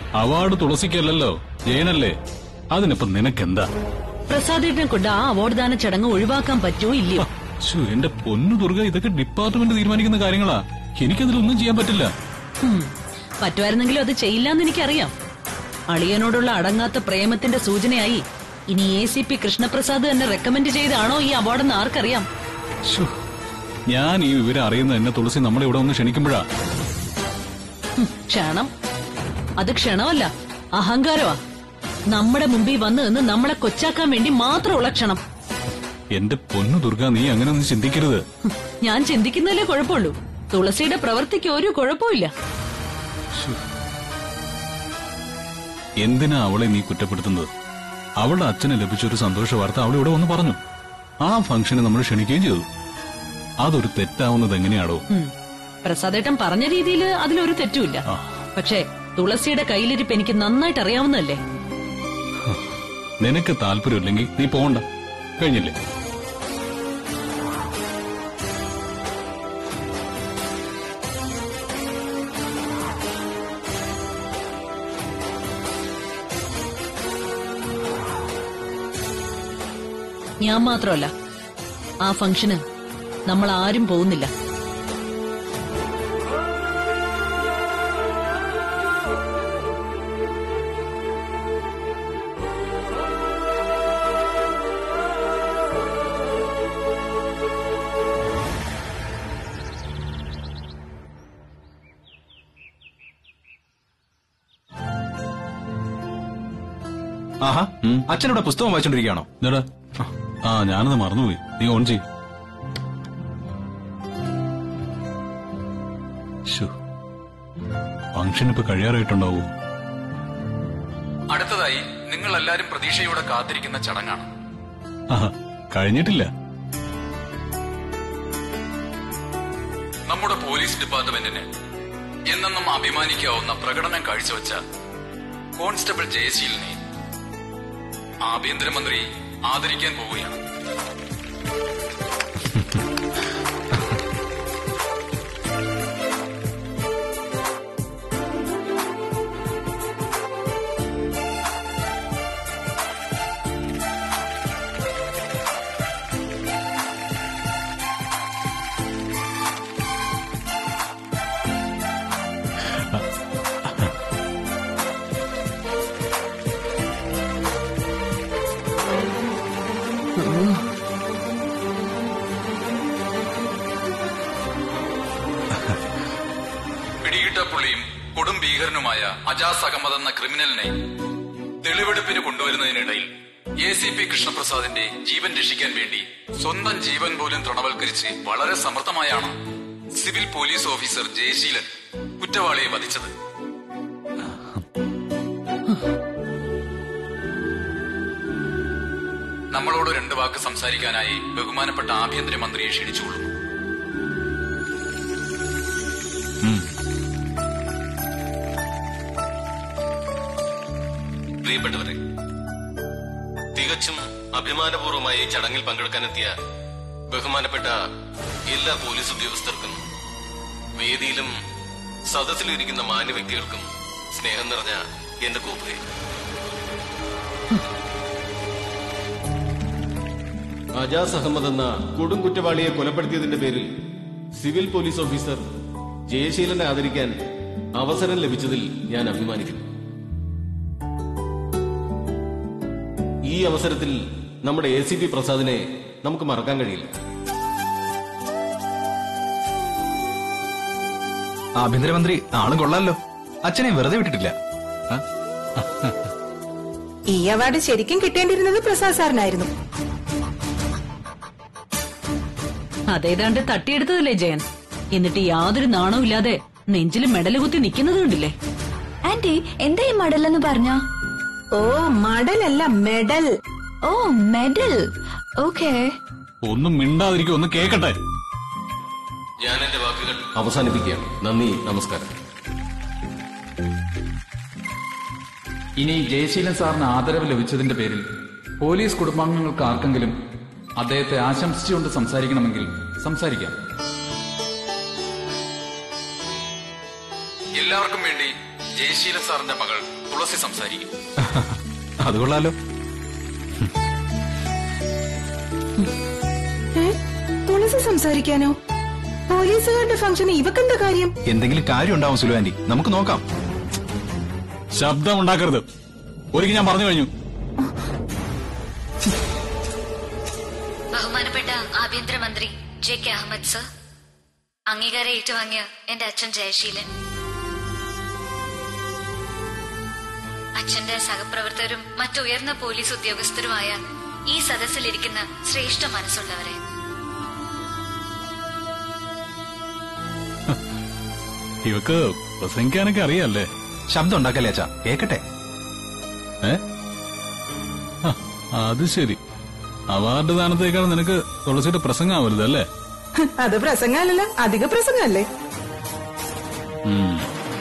Award തുളസിക്കല്ലല്ലോ ജയനല്ലേ അതിനിപ്പോ നിനക്കെന്താ പ്രസാദേട്ടനെ കൊണ്ട് ആ അവാർഡ് ദാന ചടങ്ങ് ഒഴിവാക്കാൻ പറ്റുമോ ഇല്ലയോ ശ്ശോ, എന്റെ പൊന്നു ദുർഗ ഇതൊക്കെ ഡിപ്പാർട്ട്മെന്റ് തീരുമാനിക്കുന്ന കാര്യങ്ങളാ എനിക്കതിലൊന്നും ചെയ്യാൻ പറ്റില്ല ഹും, പറ്റുമായിരുന്നെങ്കിലും അത് ചെയ്യില്ലെന്ന് എനിക്കറിയാം അളിയനോടുള്ള അടങ്ങാത്ത പ്രേമത്തിന്റെ സൂചനയായി ഇനി എ സി പി കൃഷ്ണപ്രസാദ് തന്നെ റെക്കമെൻഡ് ചെയ്താണോ ഈ അവാർഡെന്ന് ആർക്കറിയാം ശ്ശോ, ഞാൻ ഈ വിവരം അറിയുന്ന എന്നെ തുളസി നമ്മളെ ഇവിടെ ഒന്ന് ക്ഷണിക്കുമ്പോഴാ ഹും, ക്ഷണം അത് ക്ഷണമല്ല അഹങ്കാരമാ നമ്മുടെ മുമ്പിൽ വന്ന് നിന്ന് നമ്മളെ കൊച്ചാക്കാൻ വേണ്ടി മാത്രമുള്ള ക്ഷണം എന്റെ പൊന്നു ദുർഗ നീ അങ്ങനെ ഒന്നും ചിന്തിക്കരുത് ഹും, ഞാൻ ചിന്തിക്കുന്നതിലേ കുഴപ്പമുള്ളൂ തുളസിയുടെ പ്രവൃത്തിക്ക് ഒരു കുഴപ്പമില്ല എന്തിനാ അവളെ നീ കുറ്റപ്പെടുത്തുന്നത് അവളുടെ അച്ഛന് ലഭിച്ച ഒരു സന്തോഷ വാർത്ത അവൾ ഇവിടെ വന്ന് പറഞ്ഞു ആ ഫംഗ്ഷന് നമ്മൾ ക്ഷണിക്കുകയും ചെയ്തു അതൊരു തെറ്റാവുന്നത് എങ്ങനെയാണോ ഉം. പ്രസാദേട്ടൻ പറഞ്ഞ രീതിയിൽ അതിലൊരു തെറ്റുമില്ല ആ. പക്ഷേ തുളസിയുടെ കയ്യിലിരിപ്പ് എനിക്ക് നന്നായിട്ട് അറിയാവുന്നതല്ലേ നിനക്ക് താല്പര്യമില്ലെങ്കിൽ നീ പോകണ്ട കഴിഞ്ഞില്ലേ ഞാൻ മാത്രമല്ല ആ ഫംഗ്ഷന് നമ്മൾ ആരും പോകുന്നില്ല ആഹാ ഉം. അച്ഛനിവിടെ പുസ്തകം വായിച്ചോണ്ടിരിക്കുകയാണോ എന്താടാ ആ ഞാനത് മറന്നുപോയി നീ ഓൺ ചെയ് ഫംഗ്ഷൻ ഇപ്പൊ കഴിയാറായിട്ടുണ്ടാവൂ അടുത്തതായി നിങ്ങൾ എല്ലാരും പ്രതീക്ഷയോടെ കാത്തിരിക്കുന്ന ചടങ്ങാണ് ആഹാ, കഴിഞ്ഞിട്ടില്ല നമ്മുടെ പോലീസ് ഡിപ്പാർട്ട്മെന്റിന് എന്നെന്നും അഭിമാനിക്കാവുന്ന പ്രകടനം കാഴ്ചവെച്ച കോൺസ്റ്റബിൾ ജയശീലിനെ ആഭ്യന്തരമന്ത്രി ആദരിക്കാൻ പോവുകയാണ് പിടികിട്ട പുള്ളിയും കൊടും ഭീകരനുമായ അജാസ് അഹമ്മദ് എന്ന ക്രിമിനലിനെ തെളിവെടുപ്പിന് കൊണ്ടുവരുന്നതിനിടയിൽ എ സി പി കൃഷ്ണപ്രസാദിന്റെ ജീവൻ രക്ഷിക്കാൻ വേണ്ടി സ്വന്തം ജീവൻ പോലും തൃണവൽക്കരിച്ച് വളരെ സമർത്ഥമായാണ് സിവിൽ പോലീസ് ഓഫീസർ ജയശീലൻ കുറ്റവാളിയെ വധിച്ചത് നമ്മളോട് രണ്ട് വാക്ക് സംസാരിക്കാനായി ബഹുമാനപ്പെട്ട ആഭ്യന്തരമന്ത്രിയെ ക്ഷണിച്ചുകൊള്ളുന്നു പ്രിയപ്പെട്ടവരെ തികച്ചും അഭിമാനപൂർവ്വമായി ഈ ചടങ്ങിൽ പങ്കെടുക്കാനെത്തിയ ബഹുമാനപ്പെട്ട എല്ലാ പോലീസ് ഉദ്യോഗസ്ഥർക്കും വേദിയിലും സദസ്സിലിരിക്കുന്ന മാന്യ വ്യക്തികൾക്കും സ്നേഹം നിറഞ്ഞ എന്റെ കൂപ്പുകൈ അജാസ് അഹമ്മദ് എന്ന കൊടും കുറ്റവാളിയെ കൊലപ്പെടുത്തിയതിന്റെ പേരിൽ സിവിൽ പോലീസ് ഓഫീസർ ജയശീലനെ ആദരിക്കാൻ അവസരം ലഭിച്ചതിൽ ഞാൻ അഭിമാനിക്കുന്നു ഈ അവസരത്തിൽ നമ്മുടെ എ സി പി പ്രസാദിനെ നമുക്ക് മറക്കാൻ കഴിയില്ല ആഭ്യന്തരമന്ത്രി ആളും കൊള്ളാലോ അച്ഛനെ വെറുതെ വിട്ടിട്ടില്ല ആ? ഈ അവാർഡ് ശരിക്കും കിട്ടേണ്ടിരുന്നത് പ്രസാദ് സാറിനായിരുന്നു അതേതാണ്ട് തട്ടിയെടുത്തതല്ലേ ജയൻ എന്നിട്ട് യാതൊരു നാണവും ഇല്ലാതെ നെഞ്ചിൽ മെഡല് കുത്തി നിൽക്കുന്നത് കണ്ടില്ലേ ആന്റി എന്താ ഈ മടലെന്ന് പറഞ്ഞ ഓ മടലല്ല മെഡൽ ഓ മെഡൽ ഓക്കേ ഒന്നും മിണ്ടാതിരിക്കും ഒന്ന് കേക്കട്ടെ ഞാൻ എന്റെ വാക്കുകൾ അവസാനിപ്പിക്കുകയാണ് നന്ദി നമസ്കാരം ഇനി ജയശീലൻ സാറിന് ആദരവ് ലഭിച്ചതിന്റെ പേരിൽ പോലീസ് കുടുംബാംഗങ്ങൾക്ക് ആർക്കെങ്കിലും അദ്ദേഹത്തെ ആശംസിച്ചുകൊണ്ട് സംസാരിക്കണമെങ്കിൽ സംസാരിക്കാം എല്ലാവർക്കും വേണ്ടി ജയശീലൻ സാറിന്റെ മകൾ തുളസി സംസാരിക്കും അത് കൊള്ളാലോ ഏ? തുളസി സംസാരിക്കാനോ പോലീസുകാരുടെ ഫംഗ്ഷന് ഇവക്കെന്താ കാര്യം എന്തെങ്കിലും കാര്യം ഉണ്ടാവും സുലു ആന്റി നമുക്ക് നോക്കാം ശബ്ദം ഉണ്ടാക്കരുത് ഒരിക്കൽ ഞാൻ പറഞ്ഞു കഴിഞ്ഞു ബഹുമാനപ്പെട്ട ആഭ്യന്തരമന്ത്രി ജെ കെ അഹമ്മദ് സർ അംഗീകാരം ഏറ്റുവാങ്ങിയ എന്റെ അച്ഛൻ ജയശീലൻ അച്ഛന്റെ സഹപ്രവർത്തകരും മറ്റുയർന്ന പോലീസ് ഉദ്യോഗസ്ഥരുമായ ഈ സദസ്സിലിരിക്കുന്ന ശ്രേഷ്ഠ മനസ്സുള്ളവരെ ഇവക്ക് പ്രസംഗിക്കാനൊക്കെ അറിയാല്ലേ ശബ്ദം ഉണ്ടാക്കല്ലേ അച്ഛാ കേക്കട്ടെ ഏ ആ, അത് ശരി അവാർഡ് ദാനത്തേക്കാൾ നിനക്ക് തുളസിയുടെ പ്രസംഗം വലുതല്ലേ അത് പ്രസംഗമല്ലല്ലോ അധിക പ്രസംഗമല്ലേ ഉം.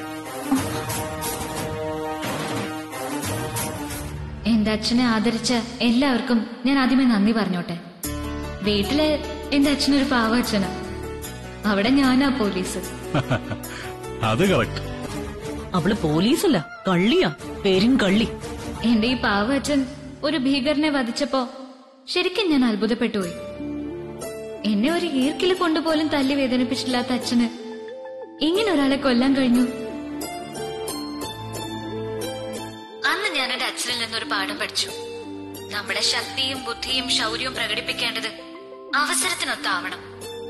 എന്റെ അച്ഛനെ ആദരിച്ച എല്ലാവർക്കും ഞാൻ ആദ്യമേ നന്ദി പറഞ്ഞോട്ടെ വീട്ടില് എന്റെ അച്ഛനൊരു പാവ അച്ഛനാ അവിടെ ഞാനാ പോലീസ് അത് കറക്റ്റ് അവള് പോലീസല്ല കള്ളിയാ പേരും കള്ളി എന്റെ ഈ പാവ അച്ഛൻ ഒരു ഭീകരനെ വധിച്ചപ്പോ ശരിക്കും ഞാൻ അത്ഭുതപ്പെട്ടുപോയി എന്നെ ഒരു ഈർക്കിൽ കൊണ്ടുപോലും തല്ലി വേദനിപ്പിച്ചില്ലാത്ത അച്ഛന് ഇങ്ങനെ ഒരാളെ കൊല്ലാൻ കഴിഞ്ഞു അന്ന് ഞാൻ എന്റെ അച്ഛനിൽ നിന്നൊരു പാഠം പഠിച്ചു നമ്മുടെ ശക്തിയും ബുദ്ധിയും ശൗര്യവും പ്രകടിപ്പിക്കേണ്ടത് അവസരത്തിനൊത്താവണം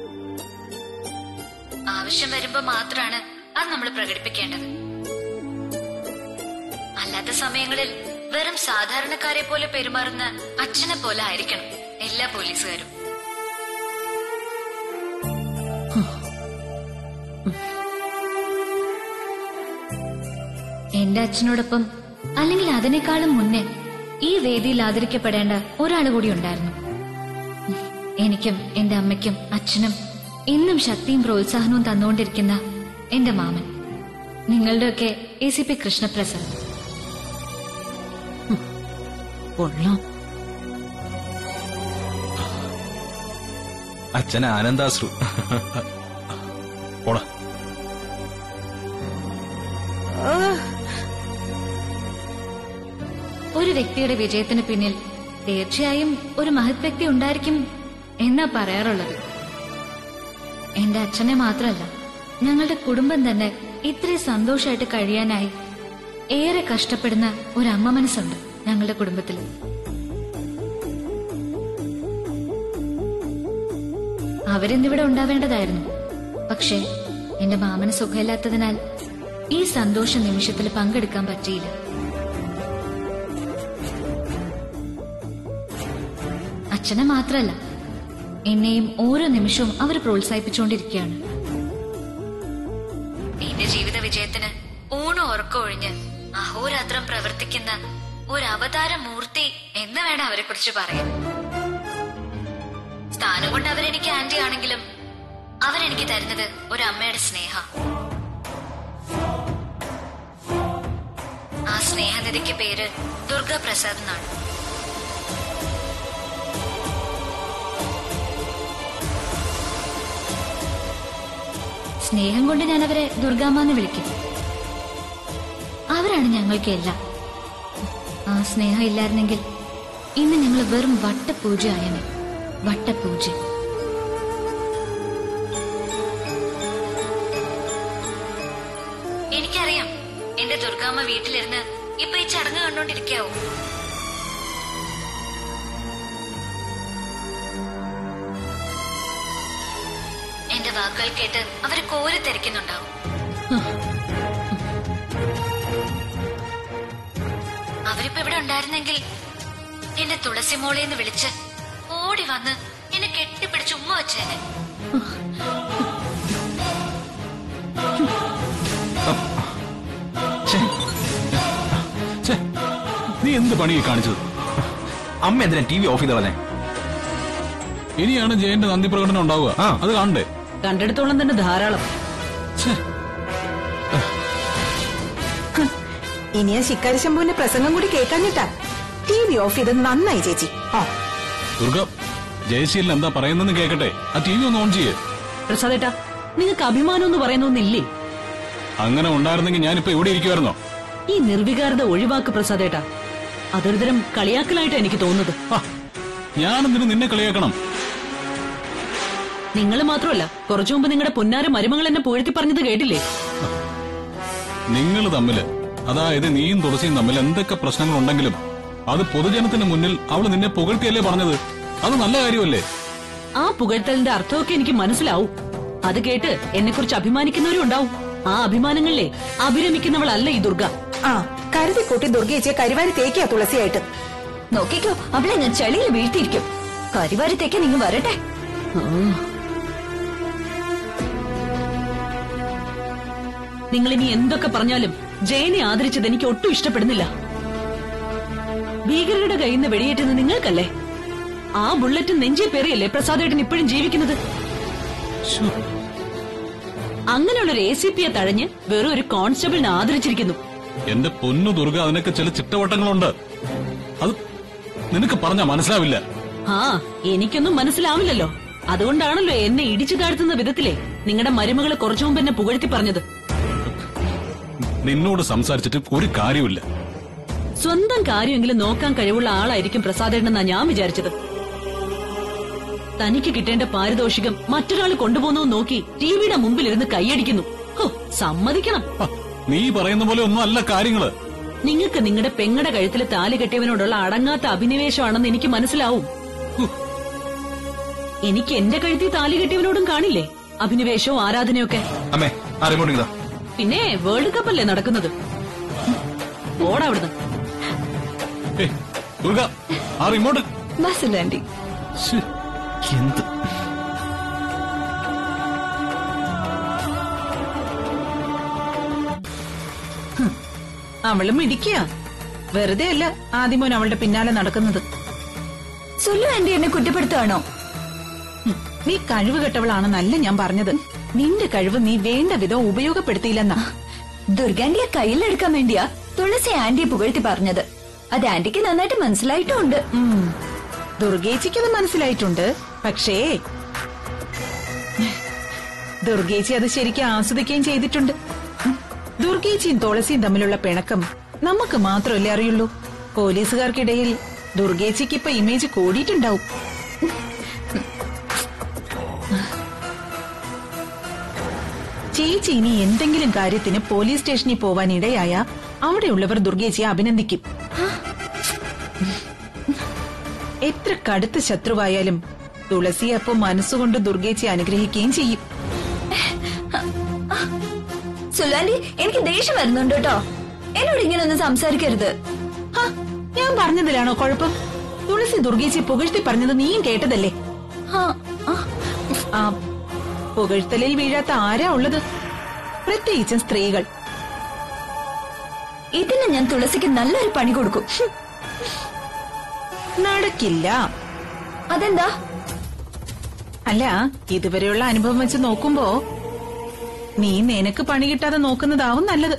ആവശ്യം വരുമ്പോ മാത്രമാണ് അത് നമ്മൾ പ്രകടിപ്പിക്കേണ്ടത് അല്ലാത്ത സമയങ്ങളിൽ വെറും സാധാരണക്കാരെ പോലെ പെരുമാറുന്ന അച്ഛനെ പോലെ ആയിരിക്കണം എല്ലാ പോലീസുകാരും എന്റെ അച്ഛനോടൊപ്പം അല്ലെങ്കിൽ അതിനേക്കാളും മുന്നേ ഈ വേദിയിൽ ആദരിക്കപ്പെടേണ്ട ഒരാൾ കൂടി ഉണ്ടായിരുന്നു എനിക്കും എന്റെ അമ്മയ്ക്കും അച്ഛനും എന്നും ശക്തിയും പ്രോത്സാഹനവും തന്നുകൊണ്ടിരിക്കുന്ന എന്റെ മാമൻ നിങ്ങളുടെയൊക്കെ എ സി പി കൃഷ്ണപ്രസാദ് കൊള്ളാം അച്ഛൻ ആനന്ദാശ്രു പോടാ ആ, ഒരു വ്യക്തിയുടെ വിജയത്തിന് പിന്നിൽ തീർച്ചയായും ഒരു മഹത് വ്യക്തി ഉണ്ടായിരിക്കും എന്നാ പറയാറുള്ളത് എന്റെ അച്ഛനെ മാത്രമല്ല ഞങ്ങളുടെ കുടുംബം തന്നെ ഇത്രയും സന്തോഷമായിട്ട് കഴിയാനായി ഏറെ കഷ്ടപ്പെടുന്ന ഒരു അമ്മ മനസ്സുണ്ട് ഞങ്ങളുടെ കുടുംബത്തിൽ അവരിന്നിവിടെ ഉണ്ടാവേണ്ടതായിരുന്നു പക്ഷേ എന്റെ മാമന് സുഖമില്ലാത്തതിനാൽ ഈ സന്തോഷ നിമിഷത്തിൽ പങ്കെടുക്കാൻ പറ്റിയില്ല അച്ഛനെ മാത്രല്ല എന്നെയും ഓരോ നിമിഷവും അവർ പ്രോത്സാഹിപ്പിച്ചുകൊണ്ടിരിക്കുകയാണ് എന്റെ ജീവിത വിജയത്തിന് ഊണും ഉറക്കം ഒഴിഞ്ഞ് അഹോരാത്രം പ്രവർത്തിക്കുന്ന ഒരു അവതാര മൂർത്തി എന്ന് വേണം അവരെ കുറിച്ച് പറയാൻ സ്ഥാനം കൊണ്ട് അവരെനിക്ക് ആന്റി ആണെങ്കിലും അവരെനിക്ക് തരുന്നത് ഒരു അമ്മയുടെ സ്നേഹ ആ സ്നേഹനിധിക്ക് പേര് ദുർഗ പ്രസാദ് എന്നാണ് സ്നേഹം കൊണ്ട് ഞാൻ അവരെ ദുർഗാമ്മ എന്ന് വിളിക്കും അവരാണ് ഞങ്ങൾക്ക് എല്ലാം ആ സ്നേഹം ഇല്ലായിരുന്നെങ്കിൽ ഇന്ന് ഞങ്ങൾ വെറും വട്ടപൂജ ആയനെ വട്ടപൂജ എനിക്കറിയാം എന്റെ ദുർഗാമ്മ വീട്ടിലിരുന്ന് ഇപ്പൊ ഈ ചടങ്ങ് കണ്ടോണ്ടിരിക്കാവൂ എന്റെ വാക്കുകൾ കേട്ട് അവര് കോരി തെറിക്കുന്നുണ്ടാവും അവരിപ്പോ ഇവിടെ ഉണ്ടായിരുന്നെങ്കിൽ എന്റെ തുളസി മോളേന്ന് വിളിച്ച് ഓടി വന്ന് എന്നെ കെട്ടിപ്പിടിച്ച് ഉമ്മ വെച്ചേനെ ഛേ, ഛേ, നീ എന്ത് പണി കാണിച്ചത് അമ്മ എന്തിനാ ടി വി ഓഫ് ചെയ്ത് കളഞ്ഞേ ഇനിയാണ് ജയന്റെ നന്ദി പ്രകടനം ഉണ്ടാവുക ആ. അത് കാണണ്ടേ കണ്ടെടുത്തോളം തന്നെ ധാരാളം ഛേ, ഇനി ആ ശിക്കാരി ശംഭുവിന്റെ പ്രസംഗം കൂടി കേൾക്കാഞ്ഞിട്ടാ ടി വി ഓഫ് ചെയ്ത് നന്നായി ചേച്ചി ആ ദുർഗ ജയശീലൻ എന്താ പറയുന്നെന്ന് കേക്കട്ടെ ആ ടി വി ഒന്ന് ഓൺ ചെയ്യേ പ്രസാദേട്ടാ നിങ്ങൾക്ക് അഭിമാനം എന്ന് പറയുന്ന ഒന്നില്ലേ അങ്ങനെ ഉണ്ടായിരുന്നെങ്കിൽ ഞാനിപ്പോ ഇവിടെ ഇരിക്കുമായിരുന്നോ ഈ നിർവികാരത ഒഴിവാക്ക് പ്രസാദേട്ടാ അതൊരു തരം കളിയാക്കലായിട്ടാ എനിക്ക് തോന്നുന്നത് ആ, ഞാനെന്തിനു നിന്നെ കളിയാക്കണം നിങ്ങൾ മാത്രമല്ല കുറച്ചു മുമ്പ് നിങ്ങളുടെ പൊന്നാര മരുമകൾ എന്നെ പുകഴ്ത്തി പറഞ്ഞത് കേട്ടില്ലേ നിങ്ങൾ തമ്മില് അതായത് നീയും തുളസിയും തമ്മിൽ എന്തൊക്കെ പ്രശ്നങ്ങൾ ഉണ്ടെങ്കിലും അത് പൊതുജനത്തിന് മുന്നിൽ അവള് നിന്നെ പുകഴ്ത്തിയല്ലേ പറഞ്ഞത് അത് നല്ല കാര്യമല്ലേ ആ പുകഴ്ത്തലിന്റെ അർത്ഥമൊക്കെ എനിക്ക് മനസ്സിലാവും അത് കേട്ട് എന്നെ കുറിച്ച് അഭിമാനിക്കുന്നവരും ഉണ്ടാവും ആ അഭിമാനങ്ങളിലെ അഭിരമിക്കുന്നവളല്ല ഈ ദുർഗ ആ കരുതിക്കൂട്ടി ദുർഗേച്ചിയെ കരിവാരി തേക്കിയാ തുളസിയായിട്ട് നോക്കിക്കോ അവളെ ഞാൻ ചെളിയിൽ വീഴ്ത്തിയിരിക്കും കരിവാരത്തേക്ക് നിങ്ങൾ വരട്ടെ നിങ്ങൾ ഇനി എന്തൊക്കെ പറഞ്ഞാലും ജയനെ ആദരിച്ചത് എനിക്ക് ഒട്ടും ഇഷ്ടപ്പെടുന്നില്ല ഭീകരരുടെ കയ്യിൽ നിന്ന് വെടിയേറ്റുന്നത് നിങ്ങൾക്കല്ലേ ആ ബുള്ളറ്റ് നെഞ്ചിൽ പേറിയല്ലേ പ്രസാദേട്ടൻ ഇപ്പോഴും ജീവിക്കുന്നത് ശ്ശോ, അങ്ങനെയുള്ള ഒരു എ സി പിയെ തഴഞ്ഞ് വെറും ഒരു കോൺസ്റ്റബിളിനെ ആദരിച്ചിരിക്കുന്നു എന്റെ പൊന്നു ദുർഗ അതിനൊക്കെ ചില ചിട്ടവട്ടങ്ങളുണ്ട് അത് നിനക്ക് പറഞ്ഞാ മനസ്സിലാവില്ല ആ എനിക്കൊന്നും മനസ്സിലാവില്ലല്ലോ അതുകൊണ്ടാണല്ലോ എന്നെ ഇടിച്ചു താഴ്ത്തുന്ന വിധത്തിലെ നിങ്ങളുടെ മരുമകള് കുറച്ചു മുമ്പ് എന്നെ പുകഴ്ത്തി പറഞ്ഞത് നിന്നോട് സംസാരിച്ചിട്ട് ഒരു കാര്യമില്ല സ്വന്തം കാര്യമെങ്കിലും നോക്കാൻ കഴിവുള്ള ആളായിരിക്കും പ്രസാദേണ്ടെന്നാ ഞാൻ വിചാരിച്ചത് തനിക്ക് കിട്ടേണ്ട പാരിതോഷികം മറ്റൊരാൾ കൊണ്ടുപോകുന്നു നോക്കി ടിവിയുടെ മുമ്പിലിരുന്ന് കൈയടിക്കുന്നു ഹോ സമ്മതിക്കണം ഹ, നീ പറയുന്ന പോലെ ഒന്നും അല്ല കാര്യങ്ങള് നിങ്ങൾക്ക് നിങ്ങളുടെ പെങ്ങടെ കഴുത്തിൽ താലി കെട്ടിയവനോടുള്ള അടങ്ങാത്ത അഭിനിവേശമാണെന്ന് എനിക്ക് മനസ്സിലാവും ഹു. എനിക്ക് എന്റെ കഴുത്തിൽ താലി കെട്ടിയവനോടും കാണില്ലേ അഭിനിവേശവും ആരാധനയൊക്കെ അമ്മേ ആ റിമോട്ട് ഇതാ പിന്നെ വേൾഡ് കപ്പ് അല്ലേ നടക്കുന്നത് ഓടാ അവിടുന്ന് ഏയ്, ദുർഗ ആ റിമോട്ട് ബസ്സില്ല ആന്റി ശ്ശേ, എന്ത് അവളും ഇടിക്കുക വെറുതെ അല്ല ആദ്യമോൻ അവളുടെ പിന്നാലെ നടക്കുന്നത് സുല്ലു ആന്റി എന്നെ കുറ്റപ്പെടുത്തുകയാണോ ഹും, നീ കഴിവ് കെട്ടവളാണെന്നല്ല ഞാൻ പറഞ്ഞത് നിന്റെ കഴിവ് നീ വേണ്ട വിധം ഉപയോഗപ്പെടുത്തിയില്ലെന്നാ ദുർഗാന്റിയെ കയ്യിലെടുക്കാൻ വേണ്ടിയാ തുളസി ആന്റിയെ പുകഴ്ത്തി പറഞ്ഞത് അത് ആന്റിക്ക് നന്നായിട്ട് മനസ്സിലായിട്ടുണ്ട് ഉം. ദുർഗേച്ചിക്കത് മനസ്സിലായിട്ടുണ്ട് പക്ഷേ ദുർഗേച്ചി അത് ശരിക്കും ആസ്വദിക്കുകയും ചെയ്തിട്ടുണ്ട് ഉം. ദുർഗേച്ചിയും തുളസിയും തമ്മിലുള്ള പിണക്കം നമുക്ക് മാത്രമല്ലേ അറിയുള്ളൂ പോലീസുകാർക്കിടയിൽ ദുർഗേച്ചിക്ക് ഇപ്പൊ ഇമേജ് കൂടിയിട്ടുണ്ടാവും ചേച്ചി ഇനി എന്തെങ്കിലും കാര്യത്തിന് പോലീസ് സ്റ്റേഷനിൽ പോവാൻ ഇടയായ അവിടെയുള്ളവർ ദുർഗേച്ചിയെ അഭിനന്ദിക്കും എത്ര കടുത്ത ശത്രുവായാലും തുളസി അപ്പൊ മനസ്സുകൊണ്ട് ദുർഗേച്ചി അനുഗ്രഹിക്കുകയും ചെയ്യും സുല്ലു ആന്റി എനിക്ക് ദേഷ്യം വരുന്നുണ്ട് കേട്ടോ എന്നോട് ഇങ്ങനെ ഒന്നും സംസാരിക്കരുത് ഹ, ഞാൻ പറഞ്ഞതിലാണോ കുഴപ്പം തുളസി ദുർഗേച്ചി പുകഴ്ത്തി പറഞ്ഞത് നീയും കേട്ടതല്ലേ ആ, ആ, ആ പുകഴ്ത്തലിൽ വീഴാത്ത ആരാ ഉള്ളത് പ്രത്യേകിച്ചും സ്ത്രീകൾ ഇതിന് ഞാൻ തുളസിക്ക് നല്ലൊരു പണി കൊടുക്കും ഹും, നടക്കില്ല അതെന്താ അല്ല ഇതുവരെയുള്ള അനുഭവം വെച്ച് നോക്കുമ്പോ നീ നിനക്ക് പണി കിട്ടാതെ നോക്കുന്നതാവും നല്ലത്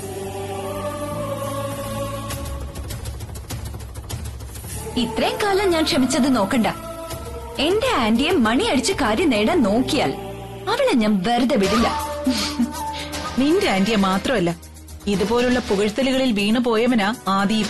ഇത്രയും കാലം ഞാൻ ക്ഷമിച്ചത് നോക്കണ്ട എന്റെ ആന്റിയെ മണി അടിച്ച് കാര്യം നേടാൻ നോക്കിയാൽ അവളെ ഞാൻ വെറുതെ വിടില്ല നിന്റെ ആന്റിയെ മാത്രമല്ല ഇതുപോലുള്ള പുകഴ്ത്തലുകളിൽ വീണു പോയവനാ ആദിയും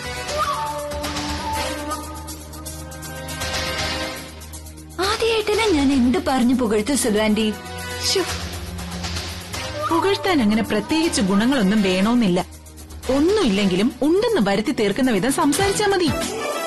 ആദ്യമായിട്ടിനെ ഞാൻ എന്ത് പറഞ്ഞു പുകഴ്ത്തു സുലു ആന്റി ശ്ശോ. പുകഴ്ത്താൻ അങ്ങനെ പ്രത്യേകിച്ച് ഗുണങ്ങളൊന്നും വേണമെന്നില്ല ഒന്നുമില്ലെങ്കിലും ഉണ്ടെന്ന് വരുത്തി തീർക്കുന്ന വിധം സംസാരിച്ചാ മതി